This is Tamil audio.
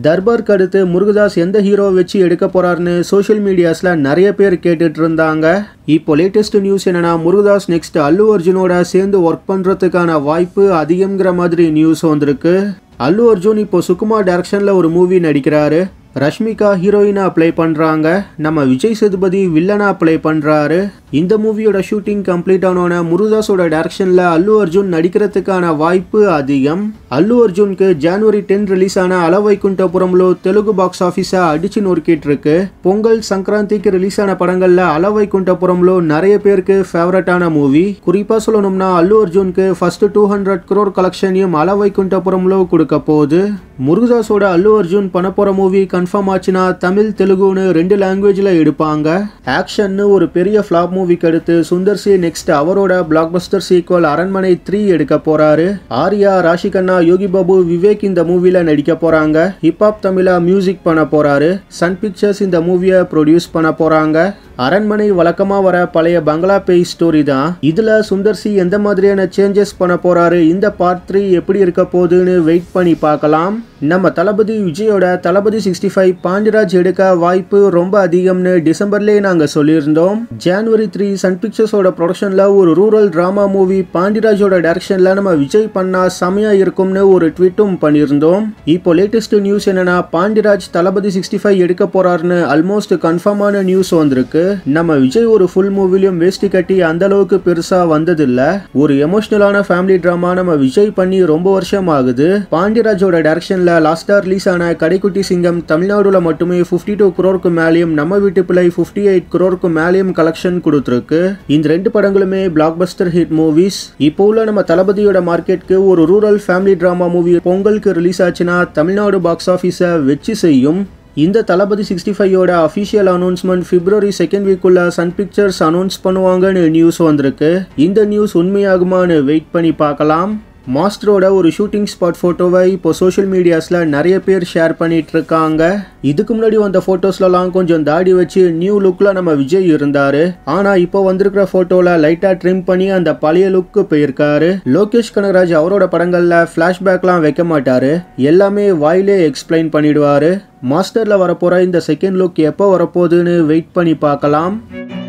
தர்பாருக்கு அடுத்து முருகதாஸ் எந்த ஹீரோ வச்சு எடுக்க போறாருன்னு சோஷியல் மீடியாஸ்ல நிறைய பேர் கேட்டுட்டு இருந்தாங்க இப்போ லேட்டஸ்ட் நியூஸ் என்னன்னா முருகதாஸ் நெக்ஸ்ட் அல்லு அர்ஜுனோட சேர்ந்து ஒர்க் பண்றதுக்கான வாய்ப்பு அதிகம்ங்கிற மாதிரி நியூஸ் வந்திருக்கு அல்லு அர்ஜுன் இப்போ சுகுமார் டைரக்ஷன்ல ஒரு மூவி நடிக்கிறாரு ரஷ்மிகா ஹீரோயினா ப்ளே பண்ணுறாங்க நம்ம விஜய் சேதுபதி வில்லனா ப்ளே பண்ணுறாரு இந்த மூவியோட ஷூட்டிங் கம்ப்ளீட் ஆனோன முருதாஸோட டைரக்ஷனில் அல்லு அர்ஜுன் நடிக்கிறதுக்கான வாய்ப்பு அதிகம் அல்லு அர்ஜுனுக்கு ஜனவரி டென் ரிலீஸ் ஆன அலவைகுண்டபுரம்லோ தெலுங்கு பாக்ஸ் ஆஃபீஸை அடிச்சு நொறுக்கிட்டு இருக்கு பொங்கல் சங்கராந்திக்கு ரிலீஸ் ஆன படங்களில் அலவைகுண்டபுரம்லோ நிறைய பேருக்கு ஃபேவரட்டான மூவி குறிப்பாக சொல்லணும்னா அல்லு அர்ஜுனுக்கு ஃபர்ஸ்ட் டூ ஹண்ட்ரட் க்ரோர் கலெக்ஷனையும் அலவைகுண்டபுரம்லோ கொடுக்க போகுது முருகதாஸோட அல்லு அர்ஜுன் பண்ண போகிற மூவி கன்ஃபார்ம் ஆச்சுன்னா தமிழ் தெலுங்குன்னு ரெண்டு லாங்குவேஜில் எடுப்பாங்க ஆக்ஷன்னு ஒரு பெரிய ஃப்ளாப் மூவிக்கு அடுத்து சுந்தர் சி நெக்ஸ்ட் அவரோட blockbuster sequel Aranmanai three எடுக்க போறாரு ஆர்யா ராஷிகண்ணா யோகி பாபு விவேக் இந்த மூவில நடிக்க போறாங்க ஹிப்ஹாப் தமிழா மியூசிக் பண்ண போறாரு சன் பிக்சர்ஸ் இந்த மூவியை ப்ரொடியூஸ் பண்ண போறாங்க அரண்மனை வழக்கமா வர பழைய பங்களா பேய் ஸ்டோரி தான் இதுல சுந்தர் சி எந்த மாதிரியான சேஞ்சஸ் பண்ண போறாரு இந்த பார்ட் த்ரீ எப்படி இருக்க போகுதுன்னு வெயிட் பண்ணி பார்க்கலாம் நம்ம தளபதி விஜயோட தளபதி சிக்ஸ்டி ஃபைவ் பாண்டியராஜ் எடுக்க வாய்ப்பு ரொம்ப அதிகம்னு டிசம்பர்லேயே நாங்கள் சொல்லியிருந்தோம் ஜான்வரி த்ரீ சன் பிக்சர்ஸோட ப்ரொடக்ஷனில் ஒரு ரூரல் ட்ராமா மூவி பாண்டியராஜோட டைரக்ஷனில் நம்ம விஜய் பண்ணா செமையா இருக்கும்னு ஒரு ட்வீட்டும் பண்ணியிருந்தோம் இப்போ லேட்டஸ்ட் நியூஸ் என்னன்னா பாண்டியராஜ் தளபதி சிக்ஸ்டி ஃபைவ் எடுக்க போறாருன்னு ஆல்மோஸ்ட் கன்ஃபார்மான நியூஸ் வந்திருக்கு நம்ம விஜய் ஒரு ஃபுல் மூவிலையும் வேஷ்டி கட்டி அந்த அளவுக்கு பெருசா வந்ததில்ல ஒரு எமோஷனலான ஃபேமிலி ட்ராமா நம்ம விஜய் பண்ணி ரொம்ப வருஷம் ஆகுது பாண்டியராஜோட டைரக்ஷன்ல லாஸ்டா ரிலீஸ் ஆன கடைக்குட்டி சிங்கம் தமிழ்நாடுல மட்டுமே ஃபிஃப்டி டூ குரோருக்கு மேலேயும் நம்ம வீட்டு பிள்ளை ஃபிஃப்டி எயிட் குரோருக்கு மேலேயும் கலெக்ஷன் கொடுத்துருக்கு இந்த ரெண்டு படங்களுமே பிளாக் பஸ்டர் ஹிட் மூவிஸ் இப்போ உள்ள நம்ம தளபதியோட மார்க்கெட்க்கு ஒரு ரூரல் ஃபேமிலி டிராமா மூவி பொங்கலுக்கு ரிலீஸ் ஆச்சுன்னா தமிழ்நாடு பாக்ஸ் ஆஃபீஸை வெச்சு செய்யும் இந்த தளபதி சிக்ஸ்டி ஃபைவோட அஃபிஷியல் அனௌன்ஸ்மெண்ட் பிப்ரவரி செகண்ட் வீக்குள்ள சன் பிக்சர்ஸ் அனௌன்ஸ் பண்ணுவாங்கன்னு நியூஸ் வந்திருக்கு இந்த நியூஸ் உண்மையாகுமான்னு வெயிட் பண்ணி பார்க்கலாம் மாஸ்டரோட ஒரு ஷூட்டிங் ஸ்பாட் ஃபோட்டோவை இப்போ சோஷியல் மீடியாஸில் நிறைய பேர் ஷேர் பண்ணிட்டு இருக்காங்க இதுக்கு முன்னாடி வந்த ஃபோட்டோஸ்லலாம் கொஞ்சம் தாடி வச்சு நியூ லுக்கில் நம்ம விஜய் இருந்தார் ஆனால் இப்போ வந்திருக்கிற ஃபோட்டோவில் லைட்டாக ட்ரிம் பண்ணி அந்த பழைய லுக்கு போயிருக்காரு லோகேஷ் கனகராஜ் அவரோட படங்களில் ஃப்ளாஷ்பேக்லாம் வைக்க மாட்டார் எல்லாமே வாயிலே எக்ஸ்பிளைன் பண்ணிடுவார் மாஸ்டரில் வரப்போகிற இந்த செகண்ட் லுக் எப்போ வரப்போகுதுன்னு வெயிட் பண்ணி பார்க்கலாம்